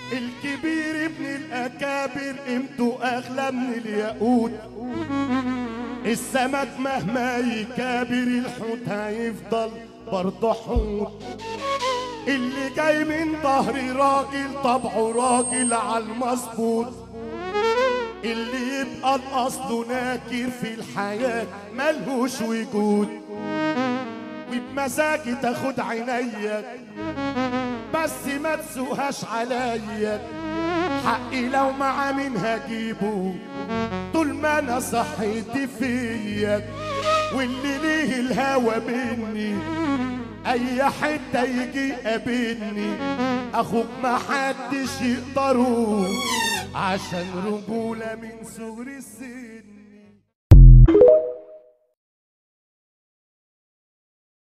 الكبير ابن الأكابر قيمته أغلى من الياقوت السمك مهما يكابر الحوت هيفضل برضه حوت اللي جاي من ظهر راجل طبعه راجل على المظبوط اللي يبقى الأصل ناكر في الحياة ملهوش وجود وبمزاجي تاخد عينيا بس ما تسوقهاش عليا حقي لو مع مين هجيبه طول ما انا صحيت فيا واللي ليه الهوى مني اي حته يجي يقابلني اخوك ما حدش يقدره عشان رجوله من صغر السن